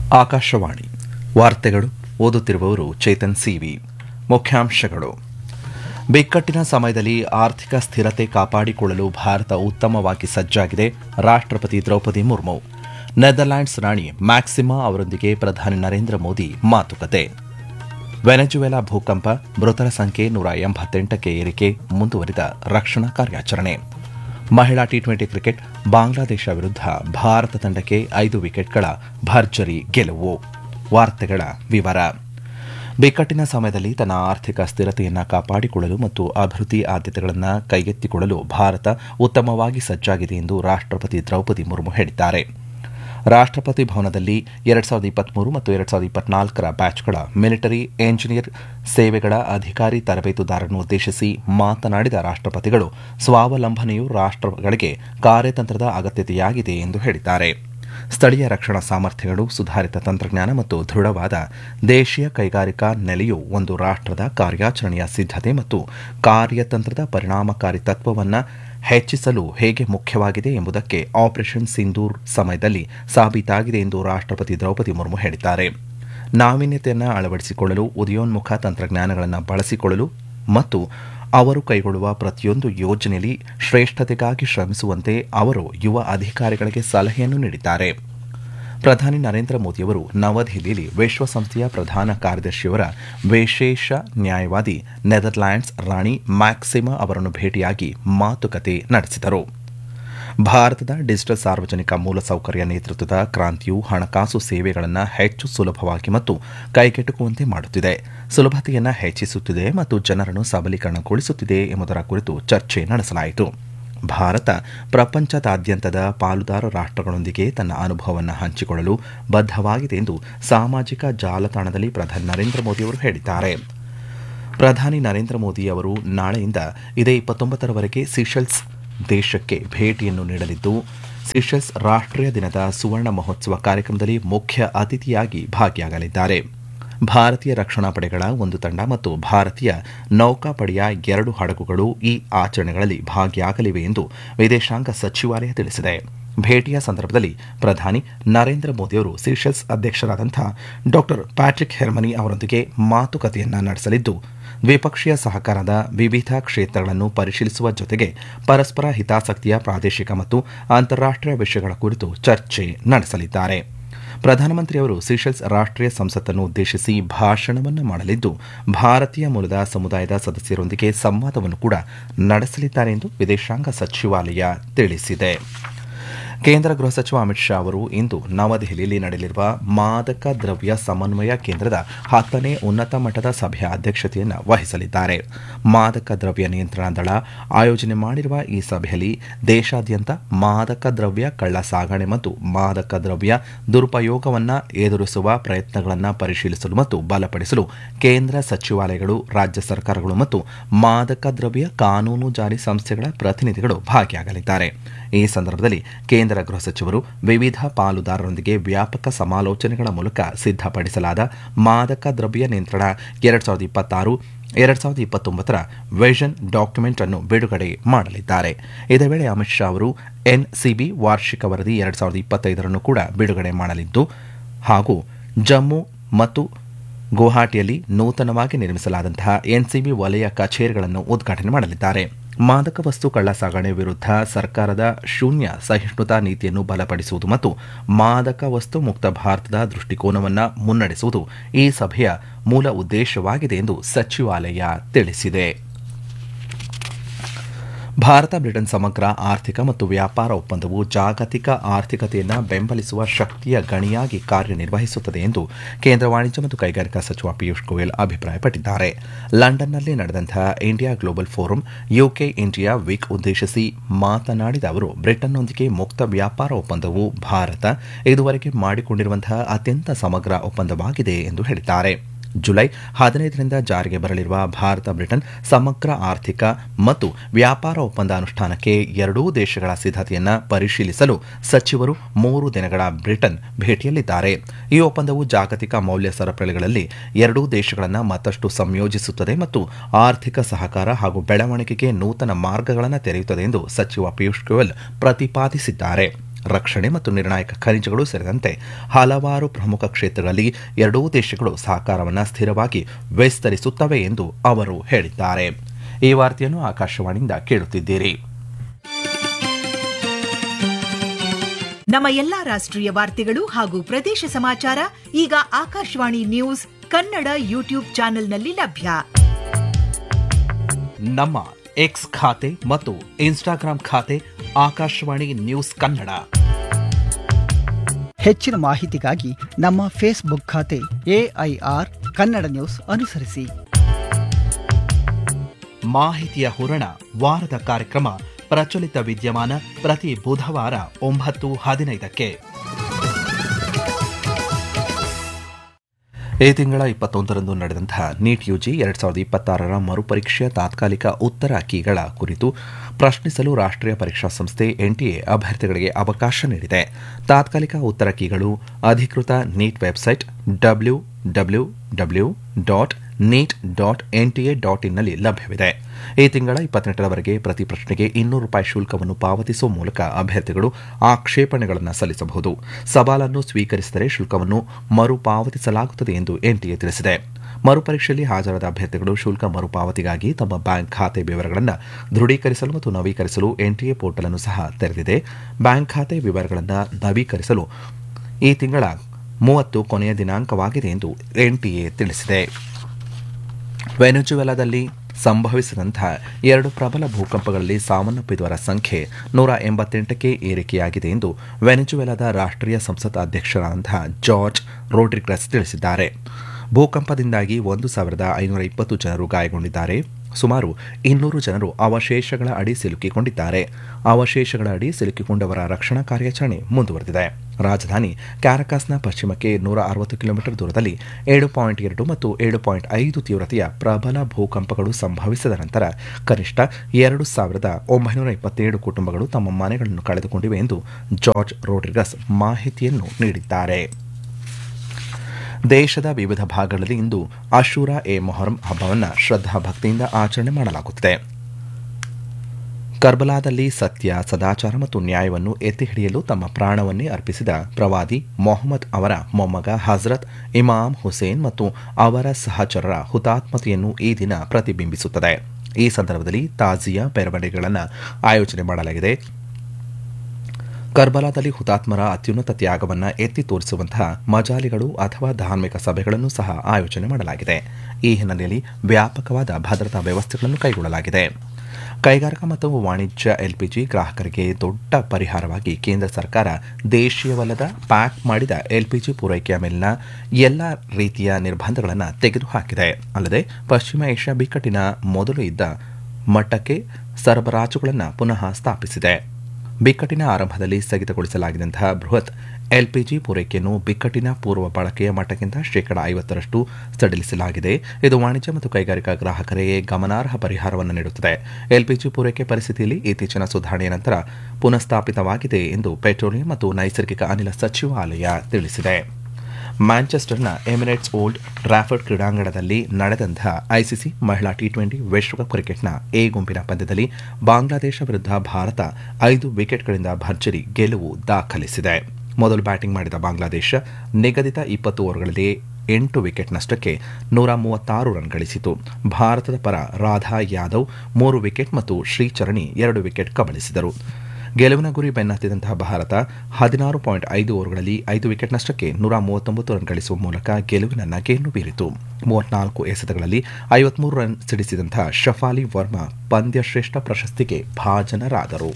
ಆಕಾಶವಾಣಿ ವಾರ್ತೆಗಳು ಓದುತ್ತಿರುವವರು ಚೇತನ್ ಸಿವಿ ಮುಖ್ಯಾಂಶಗಳು ಬಿಕ್ಕಟ್ಟಿನ ಸಮಯದಲ್ಲಿ ಆರ್ಥಿಕ ಸ್ಥಿರತೆ ಕಾಪಾಡಿಕೊಳ್ಳಲು ಭಾರತ ಉತ್ತಮವಾಗಿ ಸಜ್ಜಾಗಿದೆ ರಾಷ್ಟ್ರಪತಿ ದ್ರೌಪದಿ ಮುರ್ಮು ನೆದರ್ಲ್ಯಾಂಡ್ಸ್ ರಾಣಿ ಮ್ಯಾಕ್ಸಿಮಾ ಅವರೊಂದಿಗೆ ಪ್ರಧಾನಿ ನರೇಂದ್ರ ಮೋದಿ ಮಾತುಕತೆ ವೆನೆಜುವೆಲಾ ಭೂಕಂಪ ಮೃತರ ಸಂಖ್ಯೆ ನೂರ ಎಂಬತ್ತೆಂಟಕ್ಕೆ ಏರಿಕೆ ಮುಂದುವರಿದ ರಕ್ಷಣಾ ಕಾರ್ಯಾಚರಣೆ ಮಹಿಳಾ ಟಿ ಟ್ವೆಂಟಿ ಕ್ರಿಕೆಟ್ ಬಾಂಗ್ಲಾದೇಶ ವಿರುದ್ಧ ಭಾರತ ತಂಡಕ್ಕೆ ಐದು ವಿಕೆಟ್ಗಳ ಭರ್ಜರಿ ಗೆಲುವು ವಾರ್ತೆಗಳ ವಿವರ ಬಿಕ್ಕಟ್ಟಿನ ಸಮಯದಲ್ಲಿ ತನ್ನ ಆರ್ಥಿಕ ಸ್ಥಿರತೆಯನ್ನು ಕಾಪಾಡಿಕೊಳ್ಳಲು ಮತ್ತು ಅಭಿವೃದ್ಧಿ ಆದ್ಯತೆಗಳನ್ನು ಕೈಗೆತ್ತಿಕೊಳ್ಳಲು ಭಾರತ ಉತ್ತಮವಾಗಿ ಸಜ್ಜಾಗಿದೆ ಎಂದು ರಾಷ್ಟ್ರಪತಿ ದ್ರೌಪದಿ ಮುರ್ಮು ಹೇಳಿದ್ದಾರೆ ರಾಷ್ಟ್ರಪತಿ ಭವನದಲ್ಲಿ ಎರಡ್ ಸಾವಿರದ ಇಪ್ಪತ್ಮೂರು ಮತ್ತು ಎರಡ್ ಸಾವಿರದ ಇಪ್ಪತ್ನಾಲ್ಕರ ಬ್ಯಾಚ್ಗಳ ಮಿಲಿಟರಿ ಎಂಜಿನಿಯರ್ ಸೇವೆಗಳ ಅಧಿಕಾರಿ ತರಬೇತುದಾರರನ್ನು ಉದ್ದೇಶಿಸಿ ಮಾತನಾಡಿದ ರಾಷ್ಟ್ರಪತಿಗಳು ಸ್ವಾವಲಂಬನೆಯು ರಾಷ್ಟ್ರಗಳಿಗೆ ಕಾರ್ಯತಂತ್ರದ ಅಗತ್ಯತೆಯಾಗಿದೆ ಎಂದು ಹೇಳಿದ್ದಾರೆ ಸ್ಥಳೀಯ ರಕ್ಷಣಾ ಸಾಮರ್ಥ್ಯಗಳು ಸುಧಾರಿತ ತಂತ್ರಜ್ಞಾನ ಮತ್ತು ದೃಢವಾದ ದೇಶೀಯ ಕೈಗಾರಿಕಾ ನೆಲೆಯು ಒಂದು ರಾಷ್ಟ್ರದ ಕಾರ್ಯಾಚರಣೆಯ ಸಿದ್ಧತೆ ಮತ್ತು ಕಾರ್ಯತಂತ್ರದ ಪರಿಣಾಮಕಾರಿ ತತ್ವವನ್ನು ಹೆಚ್ಚಿಸಲು ಹೇಗೆ ಮುಖ್ಯವಾಗಿದೆ ಎಂಬುದಕ್ಕೆ ಆಪರೇಷನ್ ಸಿಂಧೂರ್ ಸಮಯದಲ್ಲಿ ಸಾಬೀತಾಗಿದೆ ಎಂದು ರಾಷ್ಟ್ರಪತಿ ದ್ರೌಪದಿ ಮುರ್ಮು ಹೇಳಿದ್ದಾರೆ ನಾವೀನ್ಯತೆಯನ್ನು ಅಳವಡಿಸಿಕೊಳ್ಳಲು ಉದಯೋನ್ಮುಖ ತಂತ್ರಜ್ಞಾನಗಳನ್ನು ಬಳಸಿಕೊಳ್ಳಲು ಮತ್ತು ಅವರು ಕೈಗೊಳ್ಳುವ ಪ್ರತಿಯೊಂದು ಯೋಜನೆಯಲ್ಲಿ ಶ್ರೇಷ್ಠತೆಗಾಗಿ ಶ್ರಮಿಸುವಂತೆ ಅವರು ಯುವ ಅಧಿಕಾರಿಗಳಿಗೆ ಸಲಹೆಯನ್ನು ನೀಡಿದ್ದಾರೆ ಪ್ರಧಾನಿ ನರೇಂದ್ರ ಮೋದಿಯವರು ನವದೆಹಲಿಯಲ್ಲಿ ವಿಶ್ವಸಂಸ್ಥೆಯ ಪ್ರಧಾನ ಕಾರ್ಯದರ್ಶಿಯವರ ವಿಶೇಷ ನ್ಯಾಯವಾದಿ ನೆದರ್ಲ್ಯಾಂಡ್ಸ್ ರಾಣಿ ಮ್ಯಾಕ್ಸಿಮಾ ಅವರನ್ನು ಭೇಟಿಯಾಗಿ ಮಾತುಕತೆ ನಡೆಸಿದರು ಭಾರತದ ಡಿಜಿಟಲ್ ಸಾರ್ವಜನಿಕ ಮೂಲಸೌಕರ್ಯ ನೇತೃತ್ವದ ಕ್ರಾಂತಿಯು ಹಣಕಾಸು ಸೇವೆಗಳನ್ನು ಹೆಚ್ಚು ಸುಲಭವಾಗಿ ಮತ್ತು ಕೈಗೆಟುಕುವಂತೆ ಮಾಡುತ್ತಿದೆ ಸುಲಭತೆಯನ್ನು ಹೆಚ್ಚಿಸುತ್ತಿದೆ ಮತ್ತು ಜನರನ್ನು ಸಬಲೀಕರಣಗೊಳಿಸುತ್ತಿದೆ ಎಂಬುದರ ಕುರಿತು ಚರ್ಚೆ ನಡೆಸಲಾಯಿತು ಭಾರತ ಪ್ರಪಂಚದಾದ್ಯಂತದ ಪಾಲುದಾರ ರಾಷ್ಟ್ರಗಳೊಂದಿಗೆ ತನ್ನ ಅನುಭವವನ್ನು ಹಂಚಿಕೊಳ್ಳಲು ಬದ್ಧವಾಗಿದೆ ಎಂದು ಸಾಮಾಜಿಕ ಜಾಲತಾಣದಲ್ಲಿ ಪ್ರಧಾನಿ ನರೇಂದ್ರ ಮೋದಿಯವರು ಹೇಳಿದ್ದಾರೆ ಪ್ರಧಾನಿ ನರೇಂದ್ರ ಮೋದಿ ಅವರು ನಾಳೆಯಿಂದ ಇದೇ ಇಪ್ಪತ್ತೊಂಬತ್ತರವರೆಗೆ ಸಿಷೆಲ್ಸ್ ದೇಶಕ್ಕೆ ಭೇಟಿಯನ್ನು ನೀಡಲಿದ್ದು ಸಿಷೆಲ್ಸ್ ರಾಷ್ಟ್ರೀಯ ದಿನದ ಸುವರ್ಣ ಮಹೋತ್ಸವ ಕಾರ್ಯಕ್ರಮದಲ್ಲಿ ಮುಖ್ಯ ಅತಿಥಿಯಾಗಿ ಭಾಗಿಯಾಗಲಿದ್ದಾರೆ ಭಾರತೀಯ ರಕ್ಷಣಾ ಪಡೆಗಳ ಒಂದು ತಂಡ ಮತ್ತು ಭಾರತೀಯ ನೌಕಾಪಡೆಯ ಎರಡು ಹಡಗುಗಳು ಈ ಆಚರಣೆಗಳಲ್ಲಿ ಭಾಗಿಯಾಗಲಿವೆ ಎಂದು ವಿದೇಶಾಂಗ ಸಚಿವಾಲಯ ತಿಳಿಸಿದೆ ಭೇಟಿಯ ಸಂದರ್ಭದಲ್ಲಿ ಪ್ರಧಾನಿ ನರೇಂದ್ರ ಮೋದಿಯವರು ಸಿಷೆಲ್ಸ್ ಅಧ್ಯಕ್ಷರಾದಂಥ ಡಾ ಪ್ಯಾಟ್ರಿಕ್ ಹೆರ್ಮನಿ ಅವರೊಂದಿಗೆ ಮಾತುಕತೆಯನ್ನ ನಡೆಸಲಿದ್ದು ದ್ವಿಪಕ್ಷೀಯ ಸಹಕಾರದ ವಿವಿಧ ಕ್ಷೇತ್ರಗಳನ್ನು ಪರಿಶೀಲಿಸುವ ಜೊತೆಗೆ ಪರಸ್ಪರ ಹಿತಾಸಕ್ತಿಯ ಪ್ರಾದೇಶಿಕ ಮತ್ತು ಅಂತಾರಾಷ್ಟೀಯ ವಿಷಯಗಳ ಕುರಿತು ಚರ್ಚೆ ನಡೆಸಲಿದ್ದಾರೆ ಪ್ರಧಾನಮಂತ್ರಿಯವರು ಸಿಷೆಲ್ಸ್ ರಾಷ್ಟ್ರೀಯ ಸಂಸತ್ತನ್ನು ಉದ್ದೇಶಿಸಿ ಭಾಷಣವನ್ನು ಮಾಡಲಿದ್ದು ಭಾರತೀಯ ಮೂಲದ ಸಮುದಾಯದ ಸದಸ್ಯರೊಂದಿಗೆ ಸಂವಾದವನ್ನು ಕೂಡ ನಡೆಸಲಿದ್ದಾರೆ ಎಂದು ವಿದೇಶಾಂಗ ಸಚಿವಾಲಯ ತಿಳಿಸಿದೆ ಕೇಂದ್ರ ಗೃಹ ಸಚಿವ ಅಮಿತ್ ಶಾ ಅವರು ಇಂದು ನವದೆಹಲಿಯಲ್ಲಿ ನಡೆಯಲಿರುವ ಮಾದಕ ದ್ರವ್ಯ ಸಮನ್ವಯ ಕೇಂದ್ರದ ಹತ್ತನೇ ಉನ್ನತ ಮಟ್ಟದ ಸಭೆಯ ಅಧ್ಯಕ್ಷತೆಯನ್ನು ವಹಿಸಲಿದ್ದಾರೆ ಮಾದಕ ದ್ರವ್ಯ ನಿಯಂತ್ರಣ ದಳ ಆಯೋಜನೆ ಮಾಡಿರುವ ಈ ಸಭೆಯಲ್ಲಿ ದೇಶಾದ್ಯಂತ ಮಾದಕ ದ್ರವ್ಯ ಕಳ್ಳ ಸಾಗಣೆ ಮತ್ತು ಮಾದಕ ದ್ರವ್ಯ ದುರುಪಯೋಗವನ್ನು ಎದುರಿಸುವ ಪ್ರಯತ್ನಗಳನ್ನು ಪರಿಶೀಲಿಸಲು ಮತ್ತು ಬಲಪಡಿಸಲು ಕೇಂದ್ರ ಸಚಿವಾಲಯಗಳು ರಾಜ್ಯ ಸರ್ಕಾರಗಳು ಮತ್ತು ಮಾದಕ ದ್ರವ್ಯ ಕಾನೂನು ಜಾರಿ ಸಂಸ್ಥೆಗಳ ಪ್ರತಿನಿಧಿಗಳು ಭಾಗಿಯಾಗಲಿದ್ದಾರೆ ಈ ಸಂದರ್ಭದಲ್ಲಿ ಕೇಂದ್ರ ಗೃಹ ಸಚಿವರು ವಿವಿಧ ಪಾಲುದಾರರೊಂದಿಗೆ ವ್ಯಾಪಕ ಸಮಾಲೋಚನೆಗಳ ಮೂಲಕ ಸಿದ್ಧಪಡಿಸಲಾದ ಮಾದಕ ದ್ರವ್ಯ ನಿಯಂತ್ರಣ ಎರಡ್ ಸಾವಿರದ ಇಪ್ಪತ್ತಾರು ಎರಡ್ ಸಾವಿರದ ಇಪ್ಪತ್ತೊಂಬತ್ತರ ವಿಷನ್ ಡಾಕ್ಯುಮೆಂಟ್ ಅನ್ನು ಬಿಡುಗಡೆ ಮಾಡಲಿದ್ದಾರೆ ಇದೇ ವೇಳೆ ಅಮಿತ್ ಶಾ ಅವರು ಎನ್ಸಿಬಿ ವಾರ್ಷಿಕ ವರದಿ ಎರಡ್ ಸಾವಿರದ ಇಪ್ಪತ್ತೈದರನ್ನು ಕೂಡ ಬಿಡುಗಡೆ ಮಾಡಲಿದ್ದು ಹಾಗೂ ಜಮ್ಮು ಮತ್ತು ಗುವಾಹಟಿಯಲ್ಲಿ ನೂತನವಾಗಿ ನಿರ್ಮಿಸಲಾದಂತಹ ಎನ್ಸಿಬಿ ವಲಯ ಕಚೇರಿಗಳನ್ನು ಉದ್ಘಾಟನೆ ಮಾಡಲಿದ್ದಾರೆ ಮಾದಕ ವಸ್ತು ಕಳ್ಳ ಸಾಗಣೆ ವಿರುದ್ಧ ಸರ್ಕಾರದ ಶೂನ್ಯ ಸಹಿಷ್ಣುತಾ ನೀತಿಯನ್ನು ಬಲಪಡಿಸುವುದು ಮತ್ತು ಮಾದಕ ವಸ್ತು ಮುಕ್ತ ಭಾರತದ ದೃಷ್ಟಿಕೋನವನ್ನು ಮುನ್ನಡೆಸುವುದು ಈ ಸಭೆಯ ಮೂಲ ಉದ್ದೇಶವಾಗಿದೆ ಎಂದು ಸಚಿವಾಲಯ ತಿಳಿಸಿದೆ ಭಾರತ ಬ್ರಿಟನ್ ಸಮಗ್ರ ಆರ್ಥಿಕ ಮತ್ತು ವ್ಯಾಪಾರ ಒಪ್ಪಂದವು ಜಾಗತಿಕ ಆರ್ಥಿಕತೆಯನ್ನು ಬೆಂಬಲಿಸುವ ಶಕ್ತಿಯ ಗಣಿಯಾಗಿ ಕಾರ್ಯನಿರ್ವಹಿಸುತ್ತದೆ ಎಂದು ಕೇಂದ್ರ ವಾಣಿಜ್ಯ ಮತ್ತು ಕೈಗಾರಿಕಾ ಸಚಿವ ಪಿಯೂಷ್ ಗೋಯಲ್ ಅಭಿಪ್ರಾಯಪಟ್ಟಿದ್ದಾರೆ ಲಂಡನ್ನಲ್ಲಿ ನಡೆದಂತಹ India Global Forum UK India Week ಉದ್ದೇಶಿಸಿ ಮಾತನಾಡಿದ ಅವರು ಬ್ರಿಟನ್ನೊಂದಿಗೆ ಮುಕ್ತ ವ್ಯಾಪಾರ ಒಪ್ಪಂದವು ಭಾರತ ಇದುವರೆಗೆ ಮಾಡಿಕೊಂಡಿರುವಂತಹ ಅತ್ಯಂತ ಸಮಗ್ರ ಒಪ್ಪಂದವಾಗಿದೆ ಎಂದು ಹೇಳಿದ್ದಾರೆ ಜುಲೈ ಹದಿನೈದರಿಂದ ಜಾರಿಗೆ ಬರಲಿರುವ ಭಾರತ ಬ್ರಿಟನ್ ಸಮಗ್ರ ಆರ್ಥಿಕ ಮತ್ತು ವ್ಯಾಪಾರ ಒಪ್ಪಂದ ಅನುಷ್ಠಾನಕ್ಕೆ ಎರಡೂ ದೇಶಗಳ ಸಿದ್ಧತೆಯನ್ನು ಪರಿಶೀಲಿಸಲು ಸಚಿವರು ಮೂರು ದಿನಗಳ ಬ್ರಿಟನ್ ಭೇಟಿಯಲ್ಲಿದ್ದಾರೆ ಈ ಒಪ್ಪಂದವು ಜಾಗತಿಕ ಮೌಲ್ಯ ಸರಪಳಿಗಳಲ್ಲಿ ಎರಡೂ ದೇಶಗಳನ್ನು ಮತ್ತಷ್ಟು ಸಂಯೋಜಿಸುತ್ತದೆ ಮತ್ತು ಆರ್ಥಿಕ ಸಹಕಾರ ಹಾಗೂ ಬೆಳವಣಿಗೆಗೆ ನೂತನ ಮಾರ್ಗಗಳನ್ನು ತೆರೆಯುತ್ತದೆ ಎಂದು ಸಚಿವ ಪಿಯೂಷ್ ಗೋಯಲ್ ಪ್ರತಿಪಾದಿಸಿದ್ದಾರೆ ರಕ್ಷಣೆ ಮತ್ತು ನಿರ್ಣಾಯಕ ಖನಿಜಗಳು ಸೇರಿದಂತೆ ಹಲವಾರು ಪ್ರಮುಖ ಕ್ಷೇತ್ರಗಳಲ್ಲಿ ಎರಡೂ ದೇಶಗಳು ಸಹಕಾರವನ್ನು ಸ್ಥಿರವಾಗಿ ವಿಸ್ತರಿಸುತ್ತವೆ ಎಂದು ಅವರು ಹೇಳಿದ್ದಾರೆ ಈ ವಾರ್ತೆಯನ್ನು ಆಕಾಶವಾಣಿಯಿಂದ ಕೇಳುತ್ತಿದ್ದೀರಿ ನಮ್ಮ ಎಲ್ಲಾ ರಾಷ್ಟ್ರೀಯ ವಾರ್ತೆಗಳು ಹಾಗೂ ಪ್ರದೇಶ ಸಮಾಚಾರ ಈಗ ಆಕಾಶವಾಣಿ ನ್ಯೂಸ್ ಕನ್ನಡ ಯೂಟ್ಯೂಬ್ ಚಾನೆಲ್ನಲ್ಲಿ ಲಭ್ಯ ನಮ್ಮ ಎಕ್ಸ್ ಖಾತೆ ಮತ್ತು ಇನ್ಸ್ಟಾಗ್ರಾಂ ಖಾತೆ ಆಕಾಶವಾಣಿ ನ್ಯೂಸ್ ಕನ್ನಡ ಹೆಚ್ಚಿನ ಮಾಹಿತಿಗಾಗಿ ನಮ್ಮ ಫೇಸ್ಬುಕ್ ಖಾತೆ ಎಐಆರ್ ಕನ್ನಡ ನ್ಯೂಸ್ ಅನುಸರಿಸಿ ಮಾಹಿತಿಯ ಹೂರಣ ವಾರದ ಕಾರ್ಯಕ್ರಮ ಪ್ರಚಲಿತ ವಿದ್ಯಮಾನ ಪ್ರತಿ ಬುಧವಾರ ಒಂಬತ್ತು ಹದಿನೈದಕ್ಕೆ ಈ ತಿಂಗಳ ಇಪ್ಪತ್ತೊಂದರಂದು ನಡೆದಂತಹ ನೀಟ್ ಯುಜಿ ಎರಡ್ ಸಾವಿರದ ಇಪ್ಪತ್ತಾರರ ಮರುಪರೀಕ್ಷೆಯ ತಾತ್ಕಾಲಿಕ ಉತ್ತರ ಕೀಗಳ ಕುರಿತು ಪ್ರಶ್ನಿಸಲು ರಾಷ್ಟ್ರೀಯ ಪರೀಕ್ಷಾ ಸಂಸ್ಥೆ ಎನ್ಟಿಎ ಅಭ್ಯರ್ಥಿಗಳಿಗೆ ಅವಕಾಶ ನೀಡಿದೆ ತಾತ್ಕಾಲಿಕ ಉತ್ತರ ಕೀಗಳು ಅಧಿಕೃತ NEET website W W W dot NEET dot NTA dot ಇನ್ನಲ್ಲಿ ಲಭ್ಯವಿದೆ ಈ ತಿಂಗಳ ಇಪ್ಪತ್ತೆಂಟರವರೆಗೆ ಪ್ರತಿ ಪ್ರಶ್ನೆಗೆ ಇನ್ನೂರು ರೂಪಾಯಿ ಶುಲ್ಕವನ್ನು ಪಾವತಿಸುವ ಮೂಲಕ ಅಭ್ಯರ್ಥಿಗಳು ಆಕ್ಷೇಪಣೆಗಳನ್ನು ಸಲ್ಲಿಸಬಹುದು ಸವಾಲನ್ನು ಸ್ವೀಕರಿಸಿದರೆ ಶುಲ್ಕವನ್ನು ಮರುಪಾವತಿಸಲಾಗುತ್ತದೆ ಎಂದು ಎನ್ಟಿಎ ತಿಳಿಸಿದೆ ಮರುಪರೀಕ್ಷೆಯಲ್ಲಿ ಹಾಜರಾದ ಅಭ್ಯರ್ಥಿಗಳು ಶುಲ್ಕ ಮರುಪಾವತಿಗಾಗಿ ತಮ್ಮ ಬ್ಯಾಂಕ್ ಖಾತೆ ವಿವರಗಳನ್ನು ದೃಢೀಕರಿಸಲು ಮತ್ತು ನವೀಕರಿಸಲು ಎನ್ಟಿಎ ಪೋರ್ಟಲ್ ಅನ್ನು ಸಹ ತೆರೆದಿದೆ ಬ್ಯಾಂಕ್ ಖಾತೆ ವಿವರಗಳನ್ನು ನವೀಕರಿಸಲು ಈ ತಿಂಗಳ ಮೂವತ್ತು ಕೊನೆಯ ದಿನಾಂಕವಾಗಿದೆ ಎಂದು ಎನ್ಟಿಎ ತಿಳಿಸಿದೆ ವೆನೆಜುವೆಲಾದಲ್ಲಿ ಸಂಭವಿಸಿದಂತಹ ಎರಡು ಪ್ರಬಲ ಭೂಕಂಪಗಳಲ್ಲಿ ಸಾವನ್ನಪ್ಪಿದವರ ಸಂಖ್ಯೆ ನೂರ ಎಂಬತ್ತೆಂಟಕ್ಕೆ ಏರಿಕೆಯಾಗಿದೆ ಎಂದು ವೆನೆಜುವೆಲಾದ ರಾಷ್ಟ್ರೀಯ ಸಂಸತ್ ಅಧ್ಯಕ್ಷರಾದಂತಹ ಜಾರ್ಜ್ ರೋಡ್ರಿಗ್ರೆಸ್ ತಿಳಿಸಿದ್ದಾರೆ ಭೂಕಂಪದಿಂದಾಗಿ ಒಂದು ಸಾವಿರದ ಐನೂರ ಇಪ್ಪತ್ತು ಜನರು ಗಾಯಗೊಂಡಿದ್ದಾರೆ ಸುಮಾರು ಇನ್ನೂರು ಜನರು ಅವಶೇಷಗಳ ಅಡಿ ಸಿಲುಕಿಕೊಂಡಿದ್ದಾರೆ ಅವಶೇಷಗಳ ಅಡಿ ಸಿಲುಕಿಕೊಂಡವರ ರಕ್ಷಣಾ ಕಾರ್ಯಾಚರಣೆ ಮುಂದುವರೆದಿದೆ ರಾಜಧಾನಿ ಕ್ಯಾರಕಾಸ್ನ ಪಶ್ಚಿಮಕ್ಕೆ ನೂರ ಅರವತ್ತು ಕಿಲೋಮೀಟರ್ ದೂರದಲ್ಲಿ ಏಳು ಪಾಯಿಂಟ್ ಎರಡು ಮತ್ತು ಏಳು ಪಾಯಿಂಟ್ ಐದು ತೀವ್ರತೆಯ ಪ್ರಬಲ ಭೂಕಂಪಗಳು ಸಂಭವಿಸಿದ ನಂತರ ಕನಿಷ್ಠ ಎರಡು ಸಾವಿರದ ಒಂಬೈನೂರ ಇಪ್ಪತ್ತೇಳು ಕುಟುಂಬಗಳು ತಮ್ಮ ಮನೆಗಳನ್ನು ಕಳೆದುಕೊಂಡಿವೆ ಎಂದು ಜಾರ್ಜ್ ರೋಡ್ರಿಗಸ್ ಮಾಹಿತಿಯನ್ನು ನೀಡಿದ್ದಾರೆ ದೇಶದ ವಿವಿಧ ಭಾಗಗಳಲ್ಲಿ ಇಂದು ಅಶೂರಾ ಎ ಮೊಹರಂ ಹಬ್ಬವನ್ನು ಶ್ರದ್ಧಾಭಕ್ತಿಯಿಂದ ಆಚರಣೆ ಮಾಡಲಾಗುತ್ತಿದೆ ಕರ್ಬಲಾದಲ್ಲಿ ಸತ್ಯ ಸದಾಚಾರ ಮತ್ತು ನ್ಯಾಯವನ್ನು ಎತ್ತಿ ಹಿಡಿಯಲು ತಮ್ಮ ಪ್ರಾಣವನ್ನೇ ಅರ್ಪಿಸಿದ ಪ್ರವಾದಿ ಮೊಹಮ್ಮದ್ ಅವರ ಮೊಮ್ಮಗ ಹಜರತ್ ಇಮಾಮ್ ಹುಸೇನ್ ಮತ್ತು ಅವರ ಸಹಚರರ ಹುತಾತ್ಮತೆಯನ್ನು ಈ ದಿನ ಪ್ರತಿಬಿಂಬಿಸುತ್ತದೆ ಈ ಸಂದರ್ಭದಲ್ಲಿ ತಾಜಿಯಾ ಮೆರವಣಿಗೆಗಳನ್ನು ಆಯೋಜನೆ ಮಾಡಲಾಗಿದೆ ಕರ್ಬಲಾದಲ್ಲಿ ಹುತಾತ್ಮರ ಅತ್ಯುನ್ನತ ತ್ಯಾಗವನ್ನು ಎತ್ತಿ ತೋರಿಸುವಂತಹ ಮಜಾಲಿಗಳು ಅಥವಾ ಧಾರ್ಮಿಕ ಸಭೆಗಳನ್ನು ಸಹ ಆಯೋಜನೆ ಮಾಡಲಾಗಿದೆ ಈ ಹಿನ್ನೆಲೆಯಲ್ಲಿ ವ್ಯಾಪಕವಾದ ಭದ್ರತಾ ವ್ಯವಸ್ಥೆಗಳನ್ನು ಕೈಗೊಳ್ಳಲಾಗಿದೆ ಕೈಗಾರಿಕಾ ಮತ್ತು ವಾಣಿಜ್ಯ ಎಲ್ಪಿಜಿ ಗ್ರಾಹಕರಿಗೆ ದೊಡ್ಡ ಪರಿಹಾರವಾಗಿ ಕೇಂದ್ರ ಸರ್ಕಾರ ದೇಶೀಯವಲ್ಲದ ಪ್ಯಾಕ್ ಮಾಡಿದ ಎಲ್ಪಿಜಿ ಪೂರೈಕೆಯ ಮೇಲಿನ ಎಲ್ಲ ರೀತಿಯ ನಿರ್ಬಂಧಗಳನ್ನು ತೆಗೆದುಹಾಕಿದೆ ಅಲ್ಲದೆ ಪಶ್ಚಿಮ ಏಷ್ಯಾ ಬಿಕ್ಕಟ್ಟಿನ ಮೊದಲು ಇದ್ದ ಮಟ್ಟಕ್ಕೆ ಸರಬರಾಜುಗಳನ್ನು ಪುನಃ ಸ್ಥಾಪಿಸಿದೆ ಬಿಕ್ಕಟ್ಟಿನ ಆರಂಭದಲ್ಲಿ ಸ್ಥಗಿತಗೊಳಿಸಲಾಗಿದ್ದಂತಹ ಬೃಹತ್ ಎಲ್ಪಿಜಿ ಪೂರೈಕೆಯನ್ನು ಬಿಕ್ಕಟ್ಟಿನ ಪೂರ್ವ ಬಳಕೆಯ ಮಟ್ಟಕ್ಕಿಂತ ಶೇಕಡಾ ಐವತ್ತರಷ್ಟು ಸಡಿಲಿಸಲಾಗಿದೆ ಇದು ವಾಣಿಜ್ಯ ಮತ್ತು ಕೈಗಾರಿಕಾ ಗ್ರಾಹಕರಿಗೆ ಗಮನಾರ್ಹ ಪರಿಹಾರವನ್ನು ನೀಡುತ್ತದೆ ಎಲ್ಪಿಜಿ ಪೂರೈಕೆ ಪರಿಸ್ಥಿತಿಯಲ್ಲಿ ಇತ್ತೀಚಿನ ಸುಧಾರಣೆಯ ನಂತರ ಪುನಃಸ್ಥಾಪಿತವಾಗಿದೆ ಎಂದು ಪೆಟ್ರೋಲಿಯಂ ಮತ್ತು ನೈಸರ್ಗಿಕ ಅನಿಲ ಸಚಿವಾಲಯ ತಿಳಿಸಿದೆ ಮ್ಯಾಂಚೆಸ್ಟರ್ನ ಎಮಿರೇಟ್ಸ್ ಓಲ್ಡ್ ಟ್ರಾಫರ್ಡ್ ಕ್ರೀಡಾಂಗಣದಲ್ಲಿ ನಡೆದಂತಹ ಐಸಿಸಿ ಮಹಿಳಾ ಟಿ ಟ್ವೆಂಟಿ ವಿಶ್ವಕಪ್ ಕ್ರಿಕೆಟ್ನ ಎ ಗುಂಪಿನ ಪಂದ್ಯದಲ್ಲಿ ಬಾಂಗ್ಲಾದೇಶ ವಿರುದ್ಧ ಭಾರತ ಐದು ವಿಕೆಟ್ಗಳಿಂದ ಭರ್ಜರಿ ಗೆಲುವು ದಾಖಲಿಸಿದೆ ಮೊದಲು ಬ್ಯಾಟಿಂಗ್ ಮಾಡಿದ ಬಾಂಗ್ಲಾದೇಶ ನಿಗದಿತ ಇಪ್ಪತ್ತು ಓವರ್ಗಳಲ್ಲಿ ಎಂಟು ವಿಕೆಟ್ ನಷ್ಟಕ್ಕೆ ನೂರ ಮೂವತ್ತಾರು ರನ್ ಗಳಿಸಿತು ಭಾರತದ ಪರ ರಾಧಾ ಯಾದವ್ ಮೂರು ವಿಕೆಟ್ ಮತ್ತು ಶ್ರೀಚರಣಿ ಎರಡು ವಿಕೆಟ್ ಕಬಳಿಸಿದರು ಗೆಲುವಿನ ಗುರಿ ಬೆನ್ನತ್ತಿದಂತಹ ಭಾರತ ಹದಿನಾರು ಪಾಯಿಂಟ್ ಐದು ಓವರ್ಗಳಲ್ಲಿ ಐದು ವಿಕೆಟ್ ನಷ್ಟಕ್ಕೆ ನೂರ ಮೂವತ್ತೊಂಬತ್ತು ರನ್ ಗಳಿಸುವ ಮೂಲಕ ಗೆಲುವಿನ ನಗೆಯನ್ನು ಬೀರಿತು ಮೂವತ್ನಾಲ್ಕು ಎಸೆತಗಳಲ್ಲಿ ಐವತ್ಮೂರು ರನ್ ಸಿಡಿಸಿದಂತಹ ಶಫಾಲಿ ವರ್ಮಾ ಪಂದ್ಯಶ್ರೇಷ್ಠ ಪ್ರಶಸ್ತಿಗೆ ಭಾಜನರಾದರು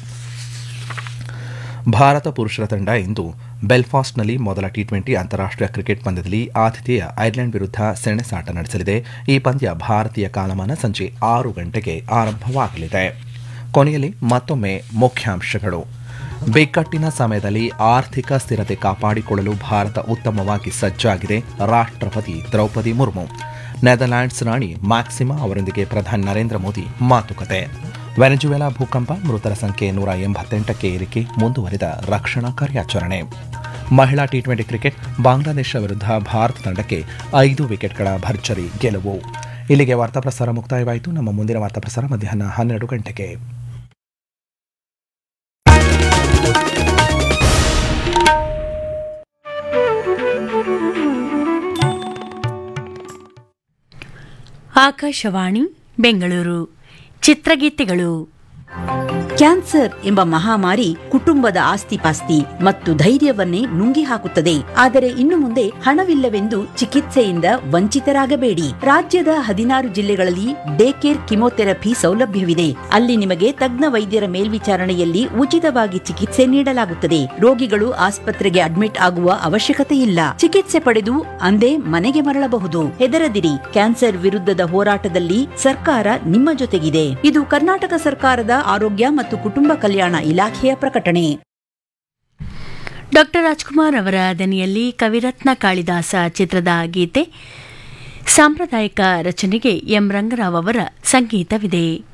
ಭಾರತ ಪುರುಷರ ತಂಡ ಇಂದು ಬೆಲ್ಫಾಸ್ಟ್ನಲ್ಲಿ ಮೊದಲ ಟಿ ಟ್ವೆಂಟಿ ಅಂತಾರಾಷ್ಟೀಯ ಕ್ರಿಕೆಟ್ ಪಂದ್ಯದಲ್ಲಿ ಆತಿಥೇಯ ಐರ್ಲೆಂಡ್ ವಿರುದ್ಧ ಸೆಣಸಾಟ ನಡೆಸಲಿದೆ ಈ ಪಂದ್ಯ ಭಾರತೀಯ ಕಾಲಮಾನ ಸಂಜೆ ಆರು ಗಂಟೆಗೆ ಆರಂಭವಾಗಲಿದೆ ಕೊನೆಯಲ್ಲಿ ಮತ್ತೊಮ್ಮೆ ಮುಖ್ಯಾಂಶಗಳು ಬಿಕ್ಕಟ್ಟಿನ ಸಮಯದಲ್ಲಿ ಆರ್ಥಿಕ ಸ್ಥಿರತೆ ಕಾಪಾಡಿಕೊಳ್ಳಲು ಭಾರತ ಉತ್ತಮವಾಗಿ ಸಜ್ಜಾಗಿದೆ ರಾಷ್ಟ್ರಪತಿ ದ್ರೌಪದಿ ಮುರ್ಮು ನೆದರ್ಲ್ಯಾಂಡ್ಸ್ ರಾಣಿ ಮ್ಯಾಕ್ಸಿಮಾ ಅವರೊಂದಿಗೆ ಪ್ರಧಾನಿ ನರೇಂದ್ರ ಮೋದಿ ಮಾತುಕತೆ ವೆನೆಜುವೆಲಾ ಭೂಕಂಪ ಮೃತರ ಸಂಖ್ಯೆ ನೂರ ಎಂಬತ್ತೆಂಟಕ್ಕೆ ಏರಿಕೆ ಮುಂದುವರಿದ ರಕ್ಷಣಾ ಕಾರ್ಯಾಚರಣೆ ಮಹಿಳಾ ಟಿ ಟ್ವೆಂಟಿ ಕ್ರಿಕೆಟ್ ಬಾಂಗ್ಲಾದೇಶ ವಿರುದ್ಧ ಭಾರತ ತಂಡಕ್ಕೆ ಐದು ವಿಕೆಟ್ಗಳ ಭರ್ಜರಿ ಗೆಲುವು ಇಲ್ಲಿಗೆ ವಾರ್ತಾ ಪ್ರಸಾರ ಮುಕ್ತಾಯವಾಯಿತು ನಮ್ಮ ಮುಂದಿನ ವಾರ್ತಾ ಪ್ರಸಾರ ಮಧ್ಯಾಹ್ನ ಹನ್ನೆರಡು ಗಂಟೆಗೆ ಆಕಾಶವಾಣಿ ಬೆಂಗಳೂರು ಚಿತ್ರಗೀತೆಗಳು ಕ್ಯಾನ್ಸರ್ ಎಂಬ ಮಹಾಮಾರಿ ಕುಟುಂಬದ ಆಸ್ತಿಪಾಸ್ತಿ ಮತ್ತು ಧೈರ್ಯವನ್ನೇ ನುಂಗಿ ಹಾಕುತ್ತದೆ ಆದರೆ ಇನ್ನು ಮುಂದೆ ಹಣವಿಲ್ಲವೆಂದು ಚಿಕಿತ್ಸೆಯಿಂದ ವಂಚಿತರಾಗಬೇಡಿ ರಾಜ್ಯದ ಹದಿನಾರು ಜಿಲ್ಲೆಗಳಲ್ಲಿ ಡೇ ಕೇರ್ ಕಿಮೋಥೆರಪಿ ಸೌಲಭ್ಯವಿದೆ ಅಲ್ಲಿ ನಿಮಗೆ ತಜ್ಞ ವೈದ್ಯರ ಮೇಲ್ವಿಚಾರಣೆಯಲ್ಲಿ ಉಚಿತವಾಗಿ ಚಿಕಿತ್ಸೆ ನೀಡಲಾಗುತ್ತದೆ ರೋಗಿಗಳು ಆಸ್ಪತ್ರೆಗೆ ಅಡ್ಮಿಟ್ ಆಗುವ ಅವಶ್ಯಕತೆ ಇಲ್ಲ ಚಿಕಿತ್ಸೆ ಪಡೆದು ಅಂದೇ ಮನೆಗೆ ಮರಳಬಹುದು ಹೆದರದಿರಿ ಕ್ಯಾನ್ಸರ್ ವಿರುದ್ಧದ ಹೋರಾಟದಲ್ಲಿ ಸರ್ಕಾರ ನಿಮ್ಮ ಜೊತೆಗಿದೆ ಇದು ಕರ್ನಾಟಕ ಸರ್ಕಾರದ ಆರೋಗ್ಯ ಮತ್ತು ಕುಟುಂಬ ಕಲ್ಯಾಣ ಇಲಾಖೆಯ ಪ್ರಕಟಣೆ ಡಾಕ್ಟರ್ ರಾಜ್ಕುಮಾರ್ ಅವರ ದನಿಯಲ್ಲಿ ಕವಿರತ್ನ ಕಾಳಿದಾಸ ಚಿತ್ರದ ಗೀತೆ ಸಾಂಪ್ರದಾಯಿಕ ರಚನೆಗೆ ಎಂ ರಂಗರಾವ್ ಅವರ ಸಂಗೀತವಿದೆ